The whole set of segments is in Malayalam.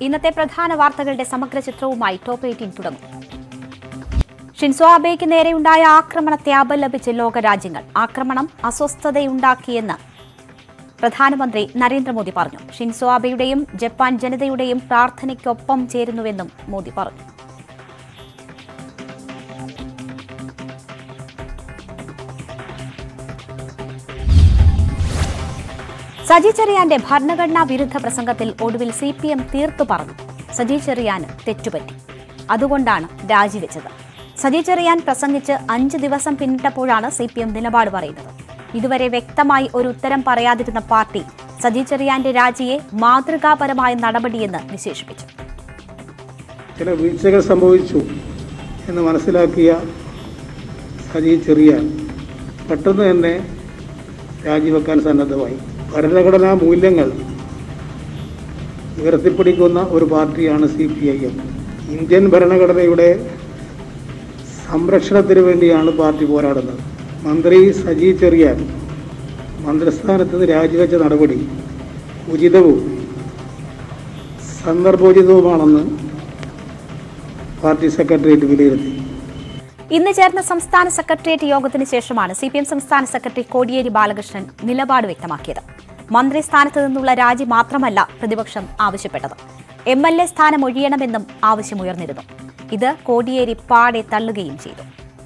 ഇന്നത്തെ പ്രധാന വാർത്തകളുടെ സമഗ്ര ചിത്രവുമായി ടോപ്പ് എയ്റ്റീൻ തുടങ്ങും ഷിൻസോ ആബേക്ക് നേരെയുണ്ടായ ആക്രമണത്തെ അപലപിച്ച് ലോകരാജ്യങ്ങൾ ആക്രമണം അസ്വസ്ഥതയുണ്ടാക്കിയെന്ന് പ്രധാനമന്ത്രി നരേന്ദ്രമോദി പറഞ്ഞു ഷിൻസോ ആബെയുടെയും ജപ്പാൻ ജനതയുടെയും പ്രാർത്ഥനയ്ക്കൊപ്പം ചേരുന്നുവെന്നും മോദി പറഞ്ഞു സജി ചെറിയാന്റെ ഭരണഘടനാ വിരുദ്ധ പ്രസംഗത്തിൽ ഒടുവിൽ സി പി എം തീർത്തു പറഞ്ഞു സജി ചെറിയാന് തെറ്റുപറ്റി അതുകൊണ്ടാണ് രാജിവെച്ചത് സജി ചെറിയാൻ പ്രസംഗിച്ച് അഞ്ച് ദിവസം പിന്നിട്ടപ്പോഴാണ് സി പി എം നിലപാട് പറയുന്നത് ഇതുവരെ വ്യക്തമായി ഒരു ഉത്തരം പറയാതിരുന്ന പാർട്ടി സജി ചെറിയാന്റെ രാജിയെ മാതൃകാപരമായ നടപടിയെന്ന് വിശേഷിപ്പിച്ചു ചില വീഴ്ചകൾ സംഭവിച്ചു എന്ന് മനസ്സിലാക്കിയ സജി ചെറിയാൻ പെട്ടെന്ന് തന്നെ രാജിവെക്കാൻ സന്നദ്ധമായി ഭരണഘടനാ മൂല്യങ്ങൾ ഉയർത്തിപ്പിടിക്കുന്ന ഒരു പാർട്ടിയാണ് C P I M Indian ഭരണഘടനയുടെ സംരക്ഷണത്തിന് വേണ്ടിയാണ് പാർട്ടി പോരാടുന്നത് മന്ത്രി സജി ചെറിയാൻ മന്ത്രിസ്ഥാനത്ത് നിന്ന് രാജിവെച്ച നടപടി ഉചിതവും സന്ദർഭോചിതവുമാണെന്ന് പാർട്ടി സെക്രട്ടേറിയറ്റ് വിലയിരുത്തി ഇന്ന് ചേർന്ന സംസ്ഥാന സെക്രട്ടേറിയറ്റ് യോഗത്തിന് ശേഷമാണ് സി പി എം സംസ്ഥാന സെക്രട്ടറി കോടിയേരി ബാലകൃഷ്ണൻ നിലപാട് വ്യക്തമാക്കിയത് മന്ത്രി സ്ഥാനത്ത് നിന്നുള്ള രാജി മാത്രമല്ല പ്രതിപക്ഷം ആവശ്യപ്പെട്ടത് എം എൽ എ സ്ഥാനം ഒഴിയണമെന്നും ആവശ്യമുയർന്നിരുന്നു ഇത് കോടിയേരി പാടെ തള്ളുകയും ചെയ്തു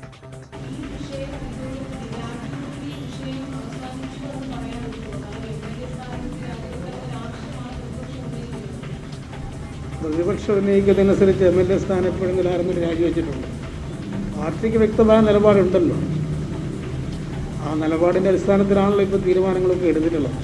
പ്രതിപക്ഷം ഉന്നയിക്കുന്നതനുസരിച്ച് എം എൽ എ സ്ഥാനം എപ്പോഴെങ്കിലും ആരെങ്കിലും രാജിവെച്ചിട്ടുണ്ട് പാർട്ടിക്ക് വ്യക്തമായ നിലപാടുണ്ടല്ലോ ആ നിലപാടിൻ്റെ അടിസ്ഥാനത്തിലാണല്ലോ ഇപ്പോൾ തീരുമാനങ്ങളൊക്കെ എടുത്തിട്ടുള്ളത്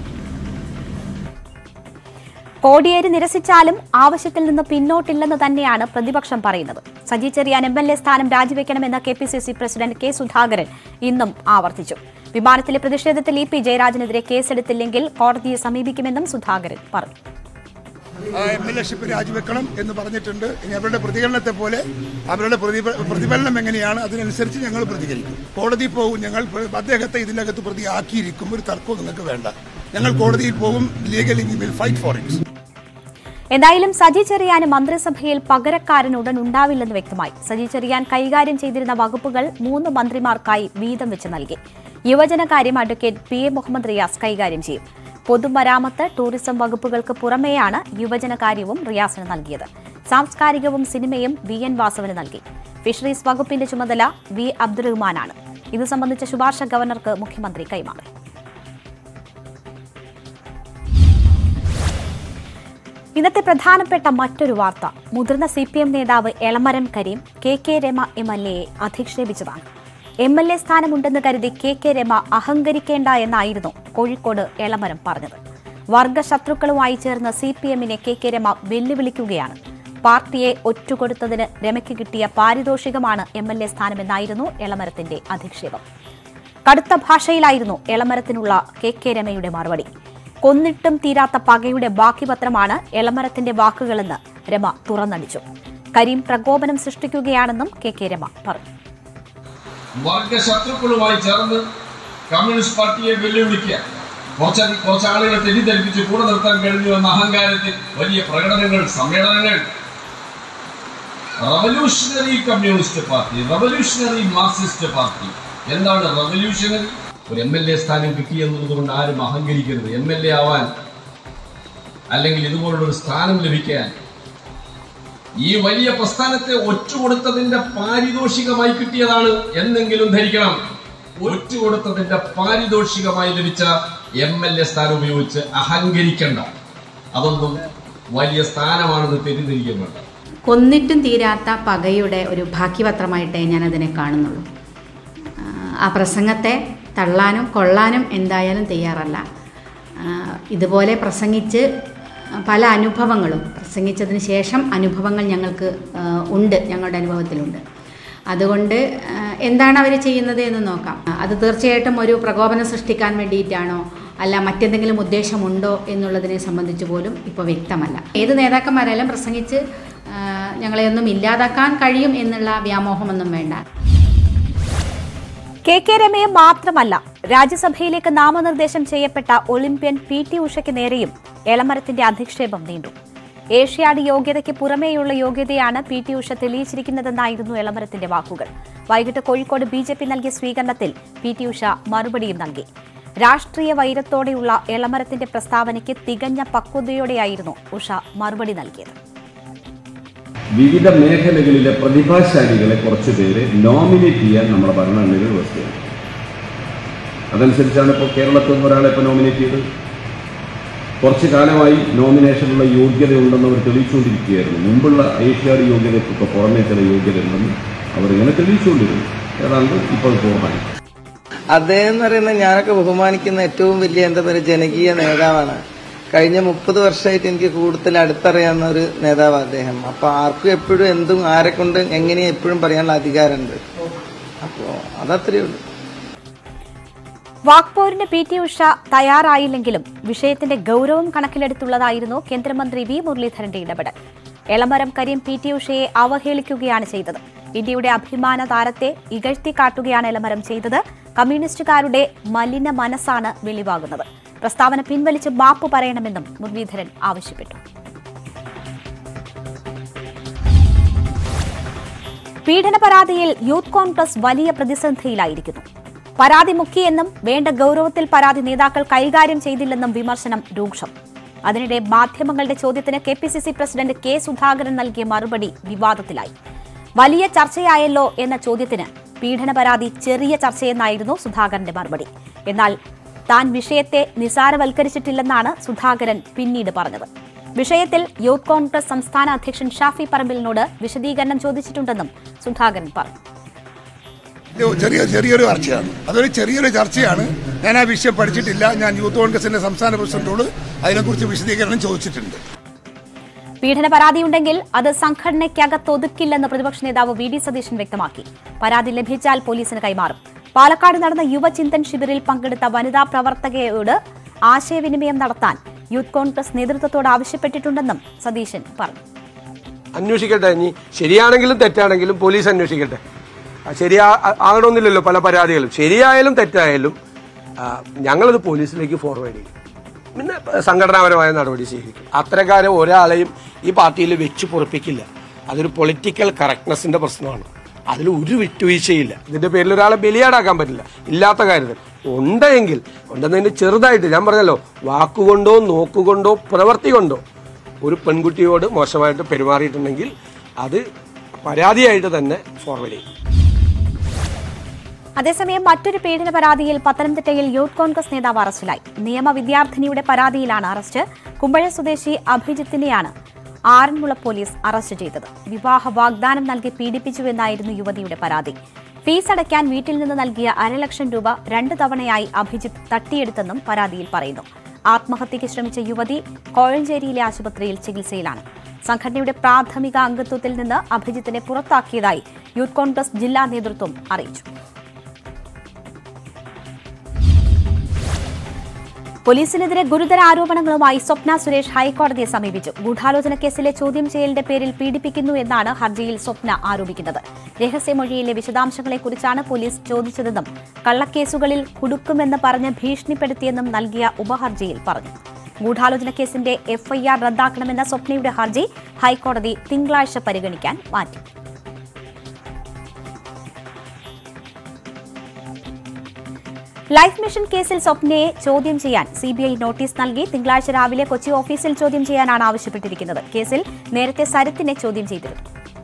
കോടിയേരി നിരസിച്ചാലും ആവശ്യത്തിൽ നിന്ന് പിന്നോട്ടില്ലെന്ന് തന്നെയാണ് പ്രതിപക്ഷം പറയുന്നത് Saji Cherian M L A സ്ഥാനം രാജിവെക്കണമെന്ന് K P C C president K Sudhakaran ഇന്നും ആവർത്തിച്ചു വിമാനത്തിലെ പ്രതിഷേധത്തിൽ ഇ പി ജയരാജനെതിരെ കേസെടുത്തില്ലെങ്കിൽ കോടതിയെ സമീപിക്കുമെന്നും സുധാകരൻ പറഞ്ഞു എം എൽ എ ഷിപ്പ് രാജിവെക്കണം എന്ന് പറഞ്ഞിട്ടുണ്ട് ഇനി അവരുടെ പ്രതികരണത്തെ പോലെ അവരുടെ പ്രതിഫ- പ്രതിഫലനം എങ്ങനെയാണ് അതിനനുസരിച്ച് ഞങ്ങൾ പ്രതികരിക്കും കോടതി പോകും ഞങ്ങൾ പ്ര- അദ്ദേഹത്തെ ഇതിനകത്ത് പ്രതിയാക്കിയിരിക്കും ഒരു തർക്കവും നിങ്ങൾക്ക് വേണ്ട ഞങ്ങൾ കോടതിയിൽ പോകും legally will fight for it എന്തായാലും സജി ചെറിയാന് മന്ത്രിസഭയിൽ പകരക്കാരൻ ഉടൻ ഉണ്ടാവില്ലെന്ന് വ്യക്തമായി സജി ചെറിയാൻ കൈകാര്യം ചെയ്തിരുന്ന വകുപ്പുകൾ മൂന്ന് മന്ത്രിമാർക്കായി വീതം വെച്ച് നൽകി യുവജനകാര്യം advocate P A Muhammad Riyas കൈകാര്യം ചെയ്യും പൊതുമരാമത്ത് ടൂറിസം വകുപ്പുകൾക്ക് പുറമെയാണ് യുവജനകാര്യവും റിയാസിന് നൽകിയത് സാംസ്കാരികവും സിനിമയും വി എൻ വാസവന് നൽകി ഫിഷറീസ് വകുപ്പിന്റെ ചുമതല വി അബ്ദുറഹ്മാനാണ് ഇത് സംബന്ധിച്ച ശുപാർശ ഗവർണർക്ക് മുഖ്യമന്ത്രി കൈമാറി ഇന്നത്തെ പ്രധാനപ്പെട്ട മറ്റൊരു വാർത്ത മുതിർന്ന സി പി എം നേതാവ് Elamaram Kareem K K Rama M L എയെ അധിക്ഷേപിച്ചതാണ് എം എൽ എ സ്ഥാനമുണ്ടെന്ന് കരുതി കെ കെ രമ അഹങ്കരിക്കേണ്ട എന്നായിരുന്നു കോഴിക്കോട് എളമരം പറഞ്ഞത് വർഗശത്രുക്കളുമായി ചേർന്ന് സി പി എമ്മിനെ കെ കെ രമ വെല്ലുവിളിക്കുകയാണ് പാർട്ടിയെ ഒറ്റുകൊടുത്തതിന് രമയ്ക്ക് കിട്ടിയ പാരിതോഷികമാണ് എം എൽ എ സ്ഥാനമെന്നായിരുന്നു എളമരത്തിന്റെ അധിക്ഷേപം കടുത്ത ഭാഷയിലായിരുന്നു എളമരത്തിനുള്ള കെ കെ രമയുടെ മറുപടി കൊന്നിട്ടും തീരാത്ത പകയുടെ ബാക്കി പത്രമാണ് എളമരത്തിന്റെ വാക്കുകളെന്ന് രമ തുറന്നടിച്ചു കരീം പ്രകോപനം സൃഷ്ടിക്കുകയാണെന്നും കെ കെ രമ പറഞ്ഞു വർഗശത്രുക്കളുമായി ചേർന്ന് കമ്മ്യൂണിസ്റ്റ് പാർട്ടിയെ വെല്ലുവിളിക്കുക കുറച്ച് കുറച്ച് ആളുകളെ തെറ്റിദ്ധരിപ്പിച്ച് കൂടെ നിർത്താൻ കഴിഞ്ഞു എന്ന അഹങ്കാരത്തിൽ വലിയ പ്രകടനങ്ങൾ സമ്മേളനങ്ങൾ revolutionary communist party revolutionary Marxist party എന്താണ് റവല്യൂഷണറി ഒരു എം എൽ എ സ്ഥാനം കിട്ടി എന്നുള്ളതുകൊണ്ട് ആരും അഹങ്കരിക്കരുത് എം എൽ എ ആവാൻ അല്ലെങ്കിൽ ഇതുപോലുള്ളൊരു സ്ഥാനം ലഭിക്കാൻ ഈ വലിയ പ്രസ്ഥാനത്തെ ഒറ്റുകൊടുത്തതിന്റെ പാരിതോഷികമായി കിട്ടിയതാണ് എന്നെങ്കിലും ധരിക്കണം ഒറ്റുകൊടുത്തതിന്റെ പാരിതോഷികമായി ലഭിച്ച എം എൽ എ സ്ഥാനം ഉപയോഗിച്ച് അഹങ്കരിക്കണ്ട അതൊന്നും വലിയ സ്ഥാനമാണെന്ന് തെറ്റിദ്ധരിക്കാൻ വേണ്ട കൊന്നിട്ടും തീരാത്ത പകയുടെ ഒരു ഭാഗ്യപത്രമായിട്ടേ ഞാനതിനെ കാണുന്നുള്ളൂ ആ, ആ പ്രസംഗത്തെ തള്ളാനും കൊള്ളാനും എന്തായാലും തയ്യാറല്ല ആ, ഇതുപോലെ പ്രസംഗിച്ച് പല അനുഭവങ്ങളും പ്രസംഗിച്ചതിന് ശേഷം അനുഭവങ്ങൾ ഞങ്ങൾക്ക് ആ, ഉണ്ട് ഞങ്ങളുടെ അനുഭവത്തിലുണ്ട് അതുകൊണ്ട് ആ, എന്താണ് അവർ ചെയ്യുന്നത് എന്ന് നോക്കാം അത് തീർച്ചയായിട്ടും ഒരു പ്രകോപനം സൃഷ്ടിക്കാൻ വേണ്ടിയിട്ടാണോ അല്ല മറ്റെന്തെങ്കിലും ഉദ്ദേശമുണ്ടോ എന്നുള്ളതിനെ സംബന്ധിച്ച് പോലും ഇപ്പോൾ വ്യക്തമല്ല ഏത് നേതാക്കന്മാരെല്ലാം പ്രസംഗിച്ച് ആ, ഞങ്ങളെയൊന്നും ഇല്ലാതാക്കാൻ കഴിയും എന്നുള്ള വ്യാമോഹമൊന്നും വേണ്ട കെ കെ രമയെ മാത്രമല്ല രാജ്യസഭയിലേക്ക് നാമനിർദ്ദേശം ചെയ്യപ്പെട്ട ഒളിമ്പ്യൻ പി ടി ഉഷയ്ക്ക് നേരെയും എളമരത്തിന്റെ അധിക്ഷേപം നീണ്ടു ഏഷ്യാഡ് യോഗ്യതയ്ക്ക് പുറമേയുള്ള യോഗ്യതയാണ് പി ടി ഉഷ തെളിയിച്ചിരിക്കുന്നതെന്നായിരുന്നു എളമരത്തിന്റെ വാക്കുകൾ വൈകിട്ട് കോഴിക്കോട് ബി ജെ പി നൽകിയ സ്വീകരണത്തിൽ പി ടി ഉഷ മറുപടിയും നൽകി രാഷ്ട്രീയ വൈരത്തോടെയുള്ള എളമരത്തിന്റെ പ്രസ്താവനയ്ക്ക് തികഞ്ഞ പക്വതയോടെയായിരുന്നു ഉഷ മറുപടി നൽകിയത് വിവിധ മേഖലകളിലെ പ്രതിഭാശാലികളെ കുറച്ച് പേര് നോമിനേറ്റ് ചെയ്യാൻ നമ്മുടെ ഭരണഘടനയിൽ വ്യവസ്ഥയാണ് അതനുസരിച്ചാണ് ഇപ്പോൾ കേരളത്തിൽ നിന്ന് ഒരാളെ ഇപ്പോൾ നോമിനേറ്റ് ചെയ്തത് കുറച്ച് കാലമായി നോമിനേഷനുള്ള യോഗ്യത ഉണ്ടെന്ന് അവർ തെളിയിച്ചുകൊണ്ടിരിക്കുകയായിരുന്നു മുമ്പുള്ള ഏഷ്യാഡ് യോഗ്യതയ്ക്ക് ഇപ്പോൾ പുറമേ ചില യോഗ്യത ഉണ്ടെന്ന് അവരിങ്ങനെ തെളിയിച്ചുകൊണ്ടിരുന്നു ഏതാണ്ട് ഇപ്പോൾ പൂർണ്ണമായി അദ്ദേഹം എന്ന് പറയുന്നത് ഞാനൊക്കെ ബഹുമാനിക്കുന്ന ഏറ്റവും വലിയ എന്താ പറയുക ജനകീയ നേതാവാണ് കഴിഞ്ഞ മുപ്പത് വർഷമായിട്ട് എനിക്ക് കൂടുതൽ അടുത്തറിയാവുന്ന ഒരു നേതാവാണ് അദ്ദേഹം അപ്പൊ ആർക്കും എപ്പോഴും എന്തും ആരെ കൊണ്ട് എങ്ങനെയും എപ്പോഴും പറയാനുള്ള അധികാരമുണ്ട് അപ്പോ അതത്രയേ ഉള്ളൂ വാക്പോരിന് പി ടി ഉഷ തയ്യാറായില്ലെങ്കിലും വിഷയത്തിന്റെ ഗൌരവം കണക്കിലെടുത്തുള്ളതായിരുന്നു കേന്ദ്രമന്ത്രി വി മുരളീധരന്റെ ഇടപെടൽ എളമരം കരീം പി ടി ഉഷയെ അവഹേളിക്കുകയാണ് ചെയ്തത് ഇന്ത്യയുടെ അഭിമാന താരത്തെ ഇകഴ്ത്തി കാട്ടുകയാണ് എളമരം ചെയ്തത് കമ്മ്യൂണിസ്റ്റുകാരുടെ മലിന മനസ്സാണ് വെളിവാകുന്നത് പ്രസ്താവന പിൻവലിച്ച് മാപ്പ് പറയണമെന്നും മുരളീധരൻ ആവശ്യപ്പെട്ടു പീഡന പരാതിയിൽ യൂത്ത് കോൺഗ്രസ് വലിയ പ്രതിസന്ധിയിലായിരിക്കുന്നു പരാതി മുക്കിയെന്നും വേണ്ട ഗൌരവത്തിൽ പരാതി നേതാക്കൾ കൈകാര്യം ചെയ്തില്ലെന്നും വിമർശനം രൂക്ഷം അതിനിടെ മാധ്യമങ്ങളുടെ ചോദ്യത്തിന് K P C C president K Sudhakaran നൽകിയ മറുപടി വിവാദത്തിലായി വലിയ ചർച്ചയായല്ലോ എന്ന ചോദ്യത്തിന് പീഡന പരാതി ചെറിയ ചർച്ചയെന്നായിരുന്നു സുധാകരന്റെ മറുപടി എന്നാൽ താൻ വിഷയത്തെ നിസാരവൽക്കരിച്ചിട്ടില്ലെന്നാണ് സുധാകരൻ പിന്നീട് പറഞ്ഞത് വിഷയത്തിൽ യൂത്ത് കോൺഗ്രസ് സംസ്ഥാന അധ്യക്ഷൻ ഷാഫി പറമ്പിലിനോട് വിശദീകരണം ചോദിച്ചിട്ടുണ്ടെന്നും സുധാകരൻ പറഞ്ഞു ഇത് ചെറിയ ചെറിയൊരു ചർച്ചയാണ് അതൊരു ചെറിയൊരു ചർച്ചയാണ് ഞാൻ ആ വിഷയം പഠിച്ചിട്ടില്ല ഞാൻ യൂത്ത് കോൺഗ്രസിന്റെ സംസ്ഥാന പ്രസിഡന്റോട് അതിനെക്കുറിച്ച് വിശദീകരണം ചോദിച്ചിട്ടുണ്ട് പീഡന പരാതിയുണ്ടെങ്കിൽ അത് സംഘടനയ്ക്കകത്ത് ഒതുക്കില്ലെന്ന് പ്രതിപക്ഷ നേതാവ് വി ഡി സതീശൻ വ്യക്തമാക്കി പരാതി ലഭിച്ചാൽ പോലീസിന് കൈമാറും പാലക്കാട് നടന്ന യുവചിന്തൻ ശിബിറിൽ പങ്കെടുത്ത വനിതാ പ്രവർത്തകയോട് ആശയവിനിമയം നടത്താൻ യൂത്ത് കോൺഗ്രസ് നേതൃത്വത്തോട് ആവശ്യപ്പെട്ടിട്ടുണ്ടെന്നും സതീശൻ പറഞ്ഞു അന്വേഷിക്കട്ടെ ഇനി ശരിയാണെങ്കിലും തെറ്റാണെങ്കിലും പോലീസ് അന്വേഷിക്കട്ടെ ആ, ശരിയാ ആ- ആകണമെന്നില്ലല്ലോ പല പരാതികളും ശരിയായാലും തെറ്റായാലും ആ, ഞങ്ങളത് പോലീസിലേക്ക് ഫോർവേഡ് ചെയ്യും പിന്നെ സംഘടനാപരമായ നടപടി സ്വീകരിക്കും അത്തരക്കാരെ ഒരാളെയും ഈ പാർട്ടിയിൽ വെച്ച് പൊറപ്പിക്കില്ല അതൊരു പൊളിറ്റിക്കൽ കറക്റ്റ്നെസ്സിന്റെ പ്രശ്നമാണ് അതിൽ ഒരു വിട്ടുവീഴ്ചയില്ല ഇതിന്റെ പേരിൽ ഒരാളെ ബലിയാടാക്കാൻ പറ്റില്ല ഇല്ലാത്ത കാര്യത്തിൽ ഉണ്ടെങ്കിൽ ഉണ്ടെന്നതിന് ചെറുതായിട്ട് ഞാൻ പറഞ്ഞല്ലോ വാക്കുകൊണ്ടോ നോക്കുകൊണ്ടോ പ്രവൃത്തി കൊണ്ടോ ഒരു പെൺകുട്ടിയോട് മോശമായിട്ട് പെരുമാറിയിട്ടുണ്ടെങ്കിൽ അത് പരാതിയായിട്ട് തന്നെ ഫോർവേഡ് ചെയ്യും അതേസമയം മറ്റൊരു പീഡന പരാതിയിൽ പത്തനംതിട്ടയിൽ യൂത്ത് കോൺഗ്രസ് നേതാവ് അറസ്റ്റിലായി നിയമ വിദ്യാർത്ഥിനിയുടെ പരാതിയിലാണ് അറസ്റ്റ് കുമ്പഴ സ്വദേശി അഭിജിത്തിനെയാണ് ആറന്മുള പോലീസ് അറസ്റ്റ് ചെയ്തത് വിവാഹ വാഗ്ദാനം നൽകി പീഡിപ്പിച്ചുവെന്നായിരുന്നു യുവതിയുടെ പരാതി ഫീസ് അടയ്ക്കാൻ വീട്ടിൽ നിന്ന് നൽകിയ അരലക്ഷം രൂപ രണ്ടു തവണയായി അഭിജിത്ത് തട്ടിയെടുത്തെന്നും പരാതിയിൽ പറയുന്നു ആത്മഹത്യയ്ക്ക് ശ്രമിച്ച യുവതി കോഴഞ്ചേരിയിലെ ആശുപത്രിയിൽ ചികിത്സയിലാണ് സംഘടനയുടെ പ്രാഥമിക അംഗത്വത്തിൽ നിന്ന് അഭിജിത്തിനെ പുറത്താക്കിയതായി യൂത്ത് കോൺഗ്രസ് ജില്ലാ നേതൃത്വം അറിയിച്ചു പോലീസിനെതിരെ ഗുരുതര ആരോപണങ്ങളുമായി സ്വപ്ന സുരേഷ് ഹൈക്കോടതിയെ സമീപിച്ചു ഗൂഢാലോചന കേസിലെ ചോദ്യം ചെയ്യലിന്റെ പേരിൽ പീഡിപ്പിക്കുന്നു എന്നാണ് ഹർജിയിൽ സ്വപ്ന ആരോപിക്കുന്നത് രഹസ്യമൊഴിയിലെ വിശദാംശങ്ങളെക്കുറിച്ചാണ് പോലീസ് ചോദിച്ചതെന്നും കള്ളക്കേസുകളിൽ കുടുക്കുമെന്ന് പറഞ്ഞ് ഭീഷണിപ്പെടുത്തിയെന്നും നൽകിയ ഉപഹർജിയിൽ പറഞ്ഞു ഗൂഢാലോചന കേസിന്റെ എഫ്ഐആർ റദ്ദാക്കണമെന്ന സ്വപ്നയുടെ ഹർജി ഹൈക്കോടതി തിങ്കളാഴ്ച പരിഗണിക്കാൻ മാറ്റി ലൈഫ് മിഷൻ കേസിൽ സ്വപ്നയെ ചോദ്യം ചെയ്യാൻ സിബിഐ നോട്ടീസ് നൽകി തിങ്കളാഴ്ച രാവിലെ കൊച്ചി ഓഫീസിൽ ചോദ്യം ചെയ്യാനാണ് ആവശ്യപ്പെട്ടിരിക്കുന്നത് കേസിൽ നേരത്തെ സരിത്തിനെ ചോദ്യം ചെയ്തിരുന്നു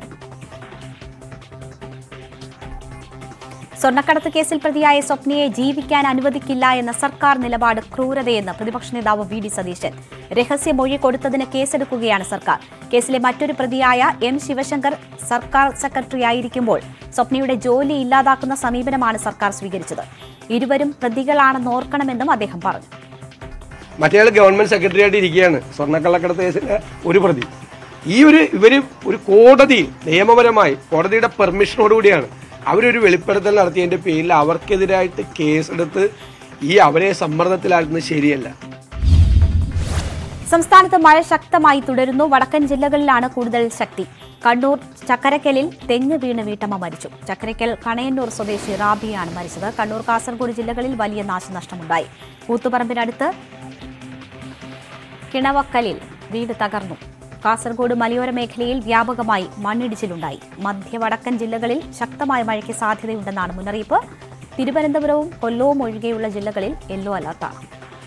സ്വർണ്ണക്കടത്ത് കേസിൽ പ്രതിയായ സ്വപ്നയെ ജീവിക്കാൻ അനുവദിക്കില്ല എന്ന സർക്കാർ നിലപാട് ക്രൂരതയെന്ന് പ്രതിപക്ഷ നേതാവ് വി ഡി സതീശൻ രഹസ്യമൊഴി കൊടുത്തതിന് കേസെടുക്കുകയാണ് സർക്കാർ കേസിലെ മറ്റൊരു പ്രതിയായ എം ശിവശങ്കർ സർക്കാർ സെക്രട്ടറിയായിരിക്കുമ്പോൾ സ്വപ്നയുടെ ജോലി ഇല്ലാതാക്കുന്ന സമീപനമാണ് സർക്കാർ സ്വീകരിച്ചത് ഇരുവരും പ്രതികളാണെന്ന് ഓർക്കണമെന്നും അദ്ദേഹം പറഞ്ഞു മറ്റേയാൾ ഗവൺമെന്റ് സെക്രട്ടറി ആയിട്ട് ഇരിക്കുകയാണ് സ്വർണ്ണക്കള്ളക്കടത്ത് കേസിലെ ഒരു പ്രതി ഈ ഒരു ഇവര് ഒരു കോടതി നിയമപരമായി കോടതിയുടെ പെർമിഷനോടുകൂടിയാണ് അവരൊരു വെളിപ്പെടുത്തൽ നടത്തിയതിന്റെ പേരിൽ അവർക്കെതിരായിട്ട് കേസെടുത്ത് ഈ അവരെ സമ്മർദ്ദത്തിലാക്കുന്നത് ശരിയല്ല സംസ്ഥാനത്ത് മഴ ശക്തമായി തുടരുന്നു വടക്കൻ ജില്ലകളിലാണ് കൂടുതൽ ശക്തി കണ്ണൂർ ചക്കരക്കലിൽ തെങ്ങ് വീണ് വീട്ടമ്മ മരിച്ചു ചക്കരക്കൽ കണയന്നൂർ സ്വദേശി റാബിയാണ് മരിച്ചത് കണ്ണൂർ കാസർഗോഡ് ജില്ലകളിൽ വലിയ നാശനഷ്ടമുണ്ടായി കൂത്തുപറമ്പിനടുത്ത് കിണവക്കലിൽ വീട് തകർന്നു കാസർഗോഡ് മലയോര മേഖലയിൽ വ്യാപകമായി മണ്ണിടിച്ചിലുണ്ടായി മധ്യവടക്കൻ ജില്ലകളിൽ ശക്തമായ മഴയ്ക്ക് സാധ്യതയുണ്ടെന്നാണ് മുന്നറിയിപ്പ് തിരുവനന്തപുരവും കൊല്ലവും ഒഴികെയുള്ള ജില്ലകളിൽ യെല്ലോ അലർട്ടാണ്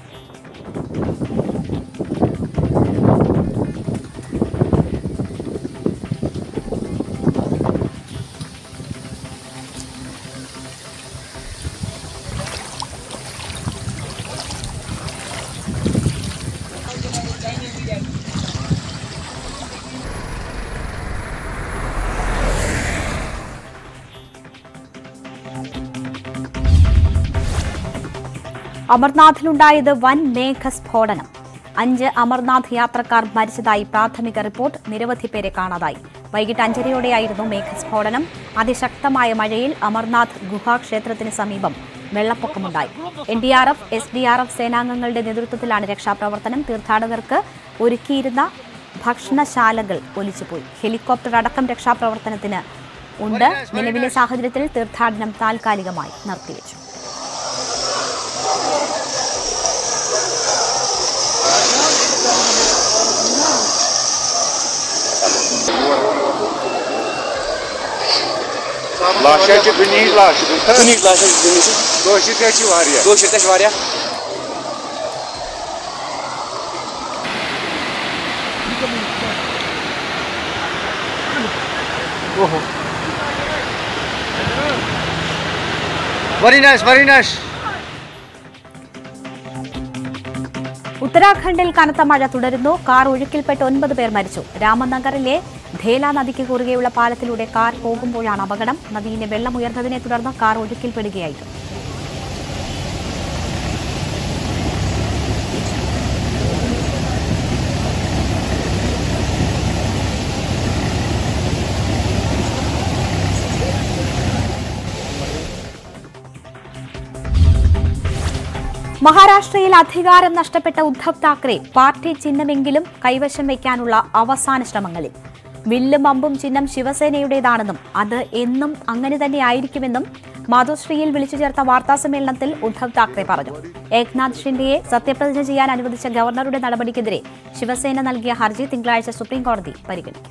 അമർനാഥിലുണ്ടായത് വൻ മേഘസ്ഫോടനം അഞ്ച് അമർനാഥ് യാത്രക്കാർ മരിച്ചതായി പ്രാഥമിക റിപ്പോർട്ട് നിരവധി പേരെ കാണാതായി വൈകിട്ട് അഞ്ചരയോടെയായിരുന്നു മേഘസ്ഫോടനം അതിശക്തമായ മഴയിൽ അമർനാഥ് ഗുഹാക്ഷേത്രത്തിന് സമീപം വെള്ളപ്പൊക്കമുണ്ടായി N D R F S D R F സേനാംഗങ്ങളുടെ നേതൃത്വത്തിലാണ് രക്ഷാപ്രവർത്തനം തീർത്ഥാടകർക്ക് ഒരുക്കിയിരുന്ന ഭക്ഷണശാലകൾ ഒലിച്ചുപോയി ഹെലികോപ്റ്റർ അടക്കം രക്ഷാപ്രവർത്തനത്തിന് ഉണ്ട് നിലവിലെ സാഹചര്യത്തിൽ തീർത്ഥാടനം താൽക്കാലികമായി നിർത്തിവെച്ചു Laşaçı bini laşı. Bini laşı bini. Doşu teçi var ya. Doşu teçi var ya. Very nice, very nice. ഉത്തരാഖണ്ഡിൽ കനത്ത മഴ തുടരുന്നു കാർ ഒഴുക്കിൽപ്പെട്ട് ഒൻപത് പേർ മരിച്ചു രാമനഗറിലെ ധേല നദിക്ക് കുറുകെയുള്ള പാലത്തിലൂടെ കാർ പോകുമ്പോഴാണ് അപകടം നദിയിലെ വെള്ളം ഉയർന്നതിനെ തുടർന്ന് കാർ ഒഴുക്കിൽപ്പെടുകയായിരുന്നു മഹാരാഷ്ട്രയിൽ അധികാരം നഷ്ടപ്പെട്ട ഉദ്ധവ് താക്കറെ പാർട്ടി ചിഹ്നമെങ്കിലും കൈവശം വയ്ക്കാനുള്ള അവസാന ശ്രമങ്ങളിൽ വില്ലും അമ്പും ചിഹ്നം ശിവസേനയുടേതാണെന്നും അത് എന്നും അങ്ങനെ തന്നെ ആയിരിക്കുമെന്നും മാധുശ്രീയിൽ വിളിച്ചു ചേർത്ത വാർത്താസമ്മേളനത്തിൽ ഉദ്ധവ് താക്കറെ പറഞ്ഞു ഏക്നാഥ് ഷിൻഡെയെ സത്യപ്രതിജ്ഞ ചെയ്യാൻ അനുവദിച്ച ഗവർണറുടെ നടപടിക്കെതിരെ ശിവസേന നൽകിയ ഹർജി തിങ്കളാഴ്ച സുപ്രീംകോടതി പരിഗണിക്കും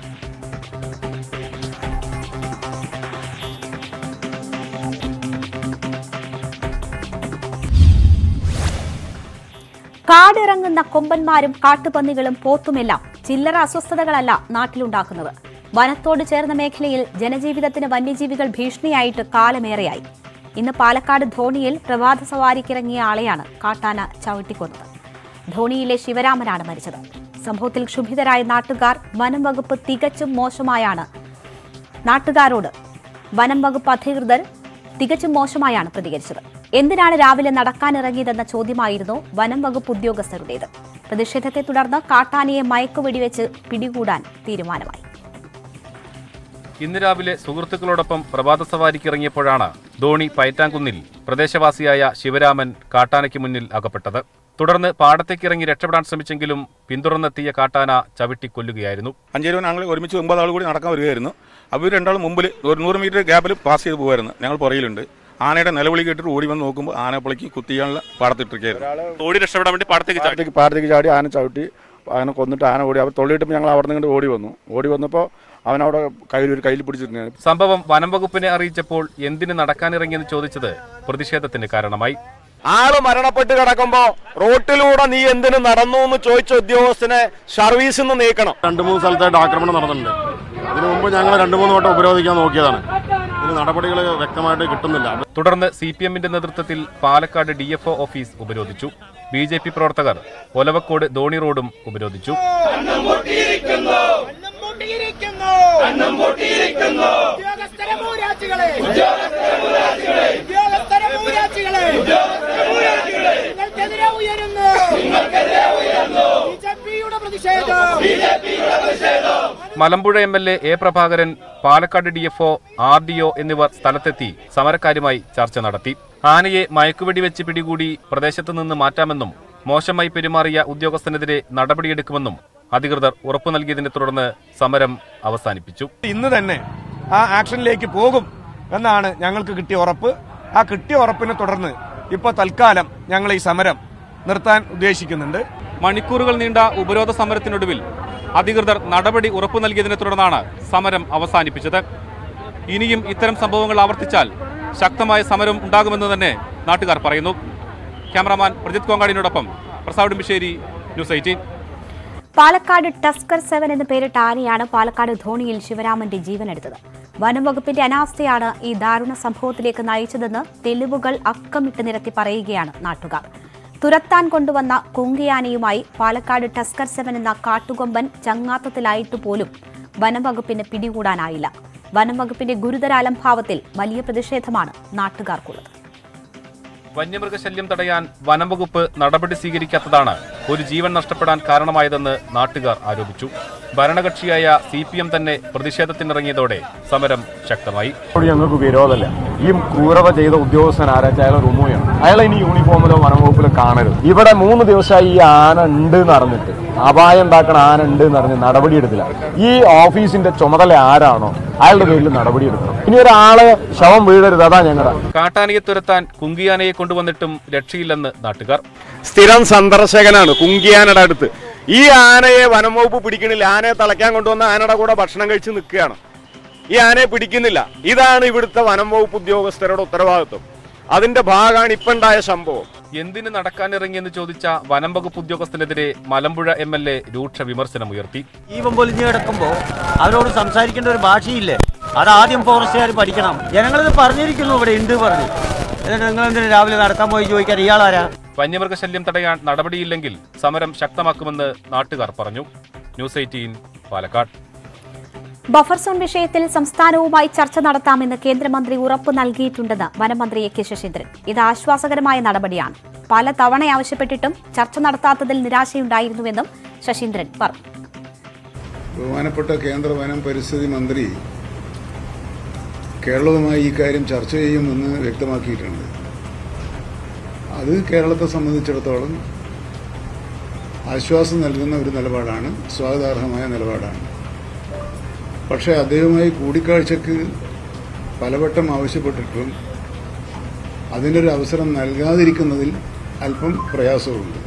കാടിറങ്ങുന്ന കൊമ്പന്മാരും കാട്ടുപന്നികളും പോത്തുമെല്ലാം ചില്ലറ അസ്വസ്ഥതകളല്ല നാട്ടിലുണ്ടാക്കുന്നത് വനത്തോട് ചേർന്ന മേഖലയിൽ ജനജീവിതത്തിന് വന്യജീവികൾ ഭീഷണിയായിട്ട് കാലമേറെയായി ഇന്ന് പാലക്കാട് ധോണിയിൽ പ്രഭാത സവാരിക്കിറങ്ങിയ ആളെയാണ് കാട്ടാന ചവിട്ടിക്കൊന്നത് ധോണിയിലെ ശിവരാമനാണ് മരിച്ചത് സംഭവത്തിൽ ക്ഷുഭിതരായ നാട്ടുകാർ വനം വകുപ്പ് തികച്ചും മോശമായാണ് നാട്ടുകാരോട് വനം വകുപ്പ് അധികൃതർ തികച്ചും മോശമായാണ് പ്രതികരിച്ചത് എന്തിനാണ് രാവിലെ നടക്കാനിറങ്ങിയതെന്ന ചോദ്യമായിരുന്നു വനം വകുപ്പ് ഉദ്യോഗസ്ഥരുടേത് പ്രതിഷേധത്തെ തുടർന്ന് കാട്ടാനയെ മയക്കുവെടിവെച്ച് പിടികൂടാൻ തീരുമാനമായി ഇന്ന് രാവിലെ സുഹൃത്തുക്കളോടൊപ്പം പ്രഭാത സവാരിക്ക് ഇറങ്ങിയപ്പോഴാണ് ധോണി പയറ്റാങ്കുന്നിൽ പ്രദേശവാസിയായ ശിവരാമൻ കാട്ടാനയ്ക്ക് മുന്നിൽ അകപ്പെട്ടത് തുടർന്ന് പാടത്തേക്ക് ഇറങ്ങി രക്ഷപ്പെടാൻ ശ്രമിച്ചെങ്കിലും പിന്തുടർന്നെത്തിയ കാട്ടാന ചവിട്ടി കൊല്ലുകയായിരുന്നു അഞ്ചേരും ഞങ്ങൾ ഒരുമിച്ച് ഒമ്പത് ആൾ കൂടി നടക്കാൻ വരികയായിരുന്നു അവർ രണ്ടാളും മുമ്പിൽ ഒരു നൂറ് മീറ്റർ ഗ്യാപ്പിൽ പാസ് ചെയ്ത് പോകുമായിരുന്നു ഞങ്ങൾ പുറയിലുണ്ട് ആനയുടെ നിലവിളി കേട്ടിട്ട് ഓടി വന്ന് നോക്കുമ്പോൾ ആന പൊളിക്ക് കുത്തിയാനുള്ള പാടത്തിട്ടിരിക്കുകയായിരുന്നു ഓടി രക്ഷപ്പെടാൻ വേണ്ടി പാടത്തേക്ക് ചാടി പാടത്തേക്ക് പാടത്തേക്ക് ചാടി ആന ചവിട്ടി ആന കൊന്നിട്ട് ആന ഓടി അവർ തൊള്ളിയിട്ടപ്പോൾ ഞങ്ങൾ അവിടെ നിന്ന് ഓടി വന്നു ഓടി വന്നപ്പോൾ അവനവിടെ കയ്യിൽ ഒരു കയ്യിൽ പിടിച്ചിരുന്നു സംഭവം വനം വകുപ്പിനെ അറിയിച്ചപ്പോൾ എന്തിന് നടക്കാനിറങ്ങിയെന്ന് ചോദിച്ചത് പ്രതിഷേധത്തിന് കാരണമായി ആള് മരണപ്പെട്ട് കിടക്കുമ്പോ റോട്ടിലൂടെ നീ എന്തിനു നടന്നു എന്ന് ചോദിച്ച ഉദ്യോഗസ്ഥനെ സർവീസിൽ നിന്ന് നീക്കണം രണ്ട് മൂന്ന് സ്ഥലത്തായിട്ട് ആക്രമണം നടന്നിട്ടുണ്ട് ഇതിനു മുമ്പ് ഞങ്ങൾ രണ്ട് മൂന്ന് വട്ടം ഉപരോധിക്കാൻ നോക്കിയതാണ് ഇതിന് നടപടികൾ വ്യക്തമായിട്ട് കിട്ടുന്നില്ല തുടർന്ന് സി പി എമ്മിന്റെ നേതൃത്വത്തിൽ പാലക്കാട് ഡി എഫ് ഓഫീസ് ഉപരോധിച്ചു ബി ജെ പി പ്രവർത്തകർ ഒലവക്കോട് ധോണി റോഡും ഉപരോധിച്ചു നിങ്ങൾക്കെതിരെ ഉയരുന്നു ബിജെപിയുടെ പ്രതിഷേധം Malampuzha M L A A Prabhakaran Palakkad D F O R D O എന്നിവർ സ്ഥലത്തെത്തി സമരക്കാരുമായി ചർച്ച നടത്തി ആനയെ മയക്കുവെടിവെച്ച് പിടികൂടി പ്രദേശത്ത് നിന്ന് മാറ്റാമെന്നും മോശമായി പെരുമാറിയ ഉദ്യോഗസ്ഥനെതിരെ നടപടിയെടുക്കുമെന്നും അധികൃതർ ഉറപ്പു നൽകിയതിനെ തുടർന്ന് സമരം അവസാനിപ്പിച്ചു ഇന്ന് തന്നെ ആ ആക്ഷനിലേക്ക് പോകും എന്നാണ് ഞങ്ങൾക്ക് കിട്ടിയ ഉറപ്പ് ആ കിട്ടിയ ഉറപ്പിനെ തുടർന്ന് ഇപ്പോൾ തൽക്കാലം ഞങ്ങൾ ഈ സമരം നിർത്താൻ ഉദ്ദേശിക്കുന്നുണ്ട് മണിക്കൂറുകൾ നീണ്ട ഉപരോധ സമരത്തിനൊടുവിൽ അധികൃതർ നടപടി ഉറപ്പു നൽകിയതിനെ തുടർന്നാണ് സമരം അവസാനിപ്പിച്ചത് ഇനിയും ഇത്തരം സംഭവങ്ങൾ ആവർത്തിച്ചാൽ ശക്തമായ സമരം ഉണ്ടാകുമെന്ന് തന്നെ നാട്ടുകാർ പറയുന്നു ക്യാമറാമാൻ പ്രജിത് കോങ്ങാടിനോടൊപ്പം Prasad Udumbissery news eighteen Palakkad tusker seven എന്ന് പേരിട്ട ആനയാണ് പാലക്കാട് ധോണിയിൽ ശിവരാമന്റെ ജീവനെടുത്തത് വനംവകുപ്പിന്റെ അനാസ്ഥയാണ് ഈ ദാരുണ സംഭവത്തിലേക്ക് നയിച്ചതെന്ന് തെളിവുകൾ അക്കമിട്ട് നിരത്തി പറയുകയാണ് നാട്ടുകാർ തുരത്താൻ കൊണ്ടുവന്ന കുങ്കിയാനയുമായി പാലക്കാട് ടസ്കർ സെവൻ എന്ന കാട്ടുകൊമ്പൻ ചങ്ങാത്തത്തിലായിട്ട് പോലും വനംവകുപ്പിന് പിടികൂടാനായില്ല വനംവകുപ്പിന്റെ ഗുരുതര അലംഭാവത്തിൽ വലിയ പ്രതിഷേധമാണ് നാട്ടുകാർക്കുള്ളത് വന്യമൃഗശല്യം തടയാൻ വനം വകുപ്പ് നടപടി സ്വീകരിക്കാത്തതാണ് ഒരു ജീവൻ നഷ്ടപ്പെടാൻ കാരണമായതെന്ന് നാട്ടുകാർ ആരോപിച്ചു ഭരണകക്ഷിയായ സി പി എം തന്നെ പ്രതിഷേധത്തിനിറങ്ങിയതോടെ സമരം ശക്തമായി ഇവിടെ ഞങ്ങൾക്ക് വിരോധമല്ല ഈ ക്രൂരത ചെയ്ത ഉദ്യോഗസ്ഥൻ ആരാച്ചാൽ അയാൾ റിമൂവ് അയാളെ ഇനി യൂണിഫോമിലോ വനംവകുപ്പിലോ കാണരുത് ഇവിടെ മൂന്ന് ദിവസമായി ഈ ആന ഉണ്ട് എന്ന് അറിഞ്ഞിട്ട് അപായം ഉണ്ടാക്കണ ആന ഉണ്ട് എന്ന് അറിഞ്ഞ് നടപടിയെടുത്തില്ല ഈ ഓഫീസിന്റെ ചുമതല ആരാണോ അയാളുടെ പേരിൽ നടപടിയെടുക്കണം ഇനി ഒരാളെ ശവം വീഴരുത് അതാ ഞങ്ങളുടെ കാട്ടാനയെ തുരത്താൻ കുങ്കിയാനയെ കൊണ്ടുവന്നിട്ടും രക്ഷയില്ലെന്ന് നാട്ടുകാർ സ്ഥിരം സന്ദർശകനാണ് കുങ്കിയാനയുടെ അടുത്ത് ഈ ആനയെ വനം വകുപ്പ് പിടിക്കണില്ല ആനയെ തളയ്ക്കാൻ കൊണ്ടുവന്ന ആനയുടെ കൂടെ ഭക്ഷണം കഴിച്ച് നിൽക്കുകയാണ് ഈ ആനയെ പിടിക്കുന്നില്ല ഇതാണ് ഇവിടുത്തെ വനം വകുപ്പ് ഉദ്യോഗസ്ഥരുടെ ഉത്തരവാദിത്വം അതിന്റെ ഭാഗമാണ് ഇപ്പൊ ഉണ്ടായ സംഭവം എന്തിന് നടക്കാനിറങ്ങിയെന്ന് ചോദിച്ച വനം വകുപ്പ് ഉദ്യോഗസ്ഥനെതിരെ മലമ്പുഴ എം എൽ എ രൂക്ഷ വിമർശനമുയർത്തി ജീവൻ പൊലിഞ്ഞ് കിടക്കുമ്പോൾ അവരോട് സംസാരിക്കേണ്ട ഒരു ഭാഷയില്ലേ അത് ആദ്യം ഫോറസ്റ്റുകാർ പഠിക്കണം ജനങ്ങളിത് പറഞ്ഞിരിക്കുന്നു ഇവിടെ ഉണ്ട് പറഞ്ഞു എന്നിട്ട് നിങ്ങൾ എന്തിനാ രാവിലെ നടക്കാൻ പോയി ചോദിക്കാൻ ഇയാളാരാ വന്യമൃഗശല്യം തടയാൻ നടപടിയില്ലെങ്കിൽ സമരം ശക്തമാക്കുമെന്ന് നാട്ടുകാർ പറഞ്ഞു news eighteen Palakkad buffer zone വിഷയത്തിൽ സംസ്ഥാനവുമായി ചർച്ച നടത്താമെന്ന് കേന്ദ്രമന്ത്രി ഉറപ്പു നൽകിയിട്ടുണ്ടെന്ന് വനമന്ത്രി എ കെ ശശീന്ദ്രൻ ഇത് ആശ്വാസകരമായ നടപടിയാണ് പല തവണ ആവശ്യപ്പെട്ടിട്ടും ചർച്ച നടത്താത്തതിൽ നിരാശയുണ്ടായിരുന്നുവെന്നും ശശീന്ദ്രൻ പറഞ്ഞു ബഹുമാനപ്പെട്ട കേന്ദ്ര വനം പരിസ്ഥിതി മന്ത്രി കേരളവുമായി ഈ കാര്യം ചർച്ച ചെയ്യുമെന്ന് വ്യക്തമാക്കിയിട്ടുണ്ട് അത് കേരളത്തെ സംബന്ധിച്ചിടത്തോളം ആശ്വാസം നൽകുന്ന ഒരു നിലപാടാണ് സ്വാഗതാർഹമായ നിലപാടാണ് പക്ഷേ അദ്ദേഹവുമായി കൂടിക്കാഴ്ചക്ക് പലവട്ടം ആവശ്യപ്പെട്ടിട്ടും അതിനൊരു അവസരം നൽകാതിരിക്കുന്നതിൽ അല്പം പ്രയാസമുണ്ട്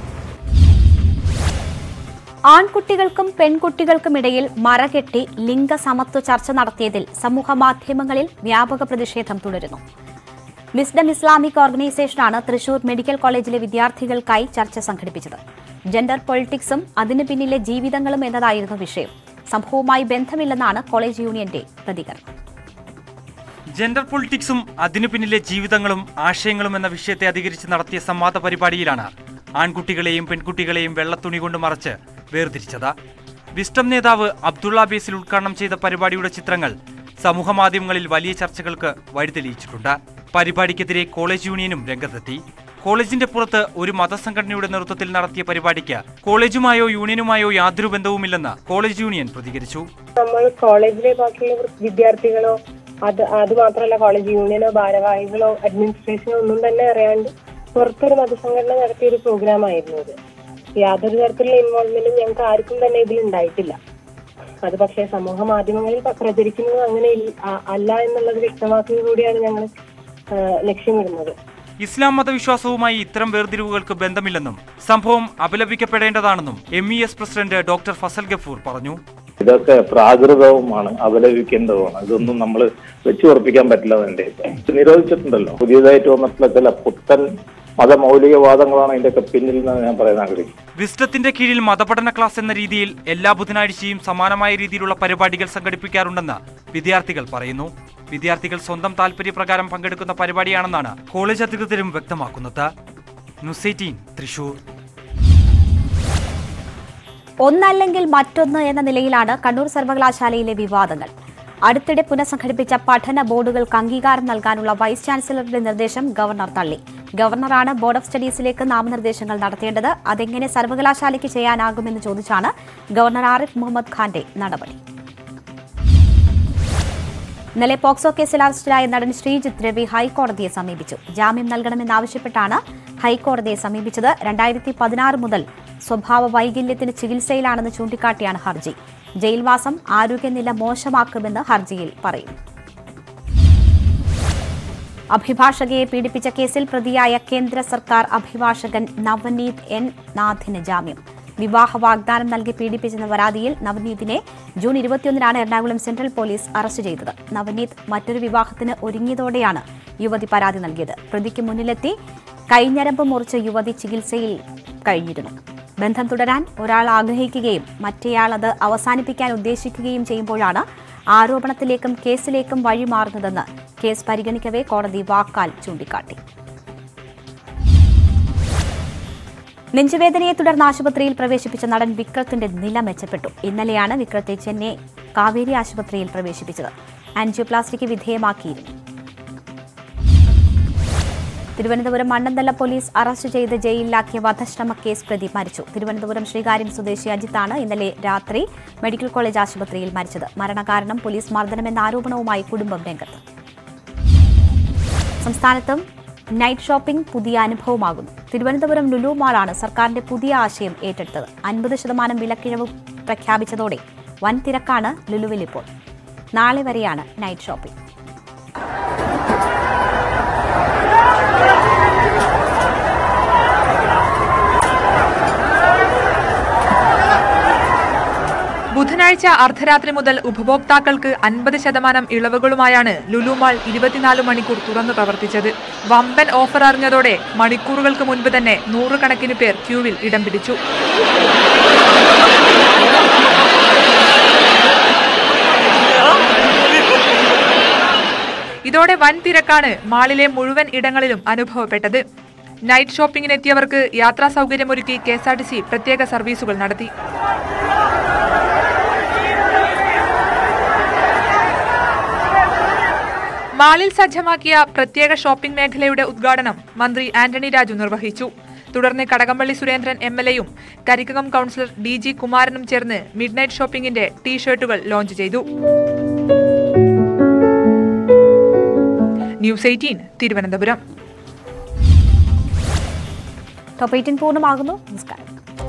ആൺകുട്ടികൾക്കും പെൺകുട്ടികൾക്കുമിടയിൽ മറകെട്ടി ലിംഗസമത്വ ചർച്ച നടത്തിയതിൽ സമൂഹമാധ്യമങ്ങളിൽ വ്യാപക പ്രതിഷേധം തുടരുന്നു വിസ്ഡം ഇസ്ലാമിക് ഓർഗനൈസേഷനാണ് തൃശൂർ മെഡിക്കൽ കോളേജിലെ വിദ്യാർത്ഥികൾക്കായി ചർച്ച സംഘടിപ്പിച്ചത് ജെൻഡർ പൊളിറ്റിക്സും അതിനു പിന്നിലെ ജീവിതങ്ങളും എന്നതായിരുന്നു വിഷയം സംഭവവുമായി ബന്ധമില്ലെന്നാണ് കോളേജ് യൂണിയന്റെ പ്രതികരണം ജെൻഡർ പൊളിറ്റിക്സും അതിനു പിന്നിലെ ജീവിതങ്ങളും ആശയങ്ങളും എന്ന വിഷയത്തെ അധികരിച്ച് നടത്തിയ സംവാദ പരിപാടിയിലാണ് ആൺകുട്ടികളെയും പെൺകുട്ടികളെയും വെള്ളത്തുണി കൊണ്ട് മറച്ച് വേർതിരിച്ചത് വിസ്റ്റം നേതാവ് അബ്ദുള്ള ബേസിൽ ഉദ്ഘാടനം ചെയ്ത പരിപാടിയുടെ ചിത്രങ്ങൾ സമൂഹമാധ്യമങ്ങളിൽ വലിയ ചർച്ചകൾക്ക് വഴിതെളിയിച്ചിട്ടുണ്ട് പരിപാടിക്കെതിരെ കോളേജ് യൂണിയനും രംഗത്തെത്തി കോളേജിന്റെ പുറത്ത് ഒരു മതസംഘടനയുടെ നേതൃത്വത്തിൽ നടത്തിയ പരിപാടിക്ക് കോളേജുമായോ യൂണിയനുമായോ യാതൊരു ബന്ധവുമില്ലെന്ന് കോളേജ് യൂണിയൻ പ്രതികരിച്ചു നമ്മൾ കോളേജിലെ ബാക്കിയുള്ള വിദ്യാർത്ഥികളോ അത് അത് മാത്രമല്ല കോളേജ് യൂണിയനോ ഭാരവാഹികളോ അഡ്മിനിസ്ട്രേഷനോ ഒന്നും തന്നെ അറിയാണ്ട് പുറത്തൊരു മതസംഘടന നടത്തിയ ഒരു പ്രോഗ്രാം ആയിരുന്നു ഇത് യാതൊരു തരത്തിലുള്ള ഇൻവോൾവ്മെന്റും ഞങ്ങൾക്ക് ആർക്കും തന്നെ ഇതിൽ ഉണ്ടായിട്ടില്ല അത് പക്ഷേ സമൂഹ മാധ്യമങ്ങളിൽ പ- പ്രചരിക്കുന്നത് അങ്ങനെ ഇല്ല- ആ- അല്ല എന്നുള്ളത് വ്യക്തമാക്കുക കൂടിയാണ് ഞങ്ങൾ ലക്ഷ്യമിടുന്നത് ഇസ്ലാം മതവിശ്വാസവുമായി ഇത്തരം വേർതിരിവുകൾക്ക് ബന്ധമില്ലെന്നും സംഭവം അപലപിക്കപ്പെടേണ്ടതാണെന്നും M E S president doctor Fazal Gafoor പറഞ്ഞു ഇതൊക്കെ പ്രാകൃതവുമാണ് അപലപിക്കേണ്ടതുമാണ് ഇതൊന്നും നമ്മൾ വെച്ചു ഉറപ്പിക്കാൻ പറ്റില്ല അതിന്റെ ഇത് നിരോധിച്ചിട്ടുണ്ടല്ലോ പുതിയതായിട്ട് വന്നിട്ടുള്ള ചില പുത്തൻ മതമൗലികവാദങ്ങളാണ് ഇതിന്റെയൊക്കെ പിന്നിൽ നിന്ന് ഞാൻ പറയാൻ ആഗ്രഹിക്കുന്നത് വിസ്റ്റത്തിന്റെ കീഴിൽ മതപഠന ക്ലാസ് എന്ന രീതിയിൽ എല്ലാ ബുധനാഴ്ചയും സമാനമായ രീതിയിലുള്ള പരിപാടികൾ സംഘടിപ്പിക്കാറുണ്ടെന്ന് വിദ്യാർത്ഥികൾ പറയുന്നു വിദ്യാർത്ഥികൾ സ്വന്തം താല്പര്യപ്രകാരം പങ്കെടുക്കുന്ന പരിപാടിയാണെന്നാണ് കോളേജ് അധികൃതരും വ്യക്തമാക്കുന്നത് ന്യൂസ് എയ്റ്റീൻ തൃശൂർ ഒന്നല്ലെങ്കിൽ മറ്റൊന്ന് എന്ന നിലയിലാണ് കണ്ണൂർ സർവകലാശാലയിലെ വിവാദങ്ങൾ അടുത്തിടെ പുനഃസംഘടിപ്പിച്ച പഠന ബോർഡുകൾക്ക് അംഗീകാരം നൽകാനുള്ള വൈസ് ചാൻസലറുടെ നിർദ്ദേശം ഗവർണർ തള്ളി ഗവർണറാണ് ബോർഡ് ഓഫ് സ്റ്റഡീസിലേക്ക് നാമനിർദ്ദേശങ്ങൾ നടത്തേണ്ടത് അതെങ്ങനെ സർവകലാശാലയ്ക്ക് ചെയ്യാനാകുമെന്ന് ചോദിച്ചാണ് ഗവർണർ ആരിഫ് മുഹമ്മദ് ഖാന്റെ നടപടി ഇന്നലെ പോക്സോ കേസിൽ അറസ്റ്റിലായ നടൻ ശ്രീജിത്ത് രവി ഹൈക്കോടതിയെ സമീപിച്ചു ജാമ്യം നൽകണമെന്നാവശ്യപ്പെട്ടാണ് ഹൈക്കോടതിയെ സമീപിച്ചത് രണ്ടായിരത്തി പതിനാറ് മുതൽ സ്വഭാവ വൈകല്യത്തിന് ചികിത്സയിലാണെന്ന് ചൂണ്ടിക്കാട്ടിയാണ് ഹർജി ജയിൽവാസം ആരോഗ്യനില മോശമാക്കുമെന്ന് ഹർജിയിൽ പറയുന്നു അഭിഭാഷകയെ പീഡിപ്പിച്ച കേസിൽ പ്രതിയായ കേന്ദ്ര സർക്കാർ അഭിഭാഷകൻ നവനീത് എൻ നാഥിന് ജാമ്യം വിവാഹ വാഗ്ദാനം നൽകി പീഡിപ്പിച്ചെന്ന പരാതിയിൽ നവനീതിനെ ജൂൺ ഇരുപത്തിയൊന്നിനാണ് എറണാകുളം സെൻട്രൽ പോലീസ് അറസ്റ്റ് ചെയ്തത് നവനീത് മറ്റൊരു വിവാഹത്തിന് ഒരുങ്ങിയതോടെയാണ് യുവതി പരാതി നൽകിയത് പ്രതിക്ക് മുന്നിലെത്തി കൈഞ്ഞരമ്പ് മുറിച്ച യുവതി ചികിത്സയിൽ കഴിഞ്ഞിരുന്നു ബന്ധം തുടരാൻ ഒരാൾ ആഗ്രഹിക്കുകയും മറ്റേയാൾ അത് അവസാനിപ്പിക്കാൻ ഉദ്ദേശിക്കുകയും ചെയ്യുമ്പോഴാണ് ആരോപണത്തിലേക്കും കേസിലേക്കും വഴിമാറുന്നതെന്ന് കേസ് പരിഗണിക്കവേ കോടതി വാക്കാൽ ചൂണ്ടിക്കാട്ടി നെഞ്ചുവേദനയെ തുടർന്ന് ആശുപത്രിയിൽ പ്രവേശിപ്പിച്ച നടൻ വിക്രത്തിന്റെ നില മെച്ചപ്പെട്ടു ഇന്നലെയാണ് വിക്രത്തെ ചെന്നൈ കാവേരി ആശുപത്രിയിൽ പ്രവേശിപ്പിച്ചത് ആൻജിയോപ്ലാസ്റ്റിക്ക് വിധേയമാക്കിയിരുന്നു തിരുവനന്തപുരം മണ്ണന്തല പോലീസ് അറസ്റ്റ് ചെയ്ത് ജയിലിലാക്കിയ വധശ്രമ കേസ് പ്രതി മരിച്ചു തിരുവനന്തപുരം ശ്രീകാര്യം സ്വദേശി അജിത്താണ് ഇന്നലെ രാത്രി മെഡിക്കൽ കോളേജ് ആശുപത്രിയിൽ മരിച്ചത് മരണകാരണം പോലീസ് മർദ്ദനമെന്ന ആരോപണവുമായി കുടുംബം രംഗത്ത് സംസ്ഥാനത്തും നൈറ്റ് ഷോപ്പിംഗ് പുതിയ അനുഭവമാകുന്നു തിരുവനന്തപുരം ലുലു മാളാണ് സർക്കാരിന്റെ പുതിയ ആശയം ഏറ്റെടുത്തത് അൻപത് ശതമാനം വിലക്കിഴവ് പ്രഖ്യാപിച്ചതോടെ വൻ തിരക്കാണ് ലുലുവിൽ ഇപ്പോൾ നാളെ വരെയാണ് നൈറ്റ് ഷോപ്പിംഗ് ബുധനാഴ്ച അർദ്ധരാത്രി മുതൽ ഉപഭോക്താക്കൾക്ക് അൻപത് ശതമാനം ഇളവുകളുമായാണ് ലുലുമാൾ ഇരുപത്തിനാല് മണിക്കൂർ തുറന്നു പ്രവർത്തിച്ചത് വമ്പൻ ഓഫർ അറിഞ്ഞതോടെ മണിക്കൂറുകൾക്ക് മുൻപ് തന്നെ നൂറുകണക്കിന് പേർ ക്യൂവിൽ ഇടം പിടിച്ചു ഇതോടെ വൻ തിരക്കാണ് മാളിലെ മുഴുവൻ ഇടങ്ങളിലും അനുഭവപ്പെട്ടത് നൈറ്റ് ഷോപ്പിംഗിനെത്തിയവർക്ക് യാത്രാ സൗകര്യമൊരുക്കി K S R T C പ്രത്യേക സർവീസുകൾ നടത്തി മാളിൽ സജ്ജമാക്കിയ പ്രത്യേക ഷോപ്പിംഗ് മേഖലയുടെ ഉദ്ഘാടനം മന്ത്രി ആന്റണി രാജു നിർവഹിച്ചു തുടർന്ന് കടകംപള്ളി സുരേന്ദ്രൻ എം എൽ എയും കരിക്കകം കൌൺസിലർ ഡി ജി കുമാരനും ചേർന്ന് മിഡ് നൈറ്റ് ഷോപ്പിംഗിന്റെ ടീ ഷർട്ടുകൾ ലോഞ്ച് ചെയ്തു news eighteen Thiruvananthapuram top eighteen പൂർണ്ണമാകുന്നു നമസ്കാരം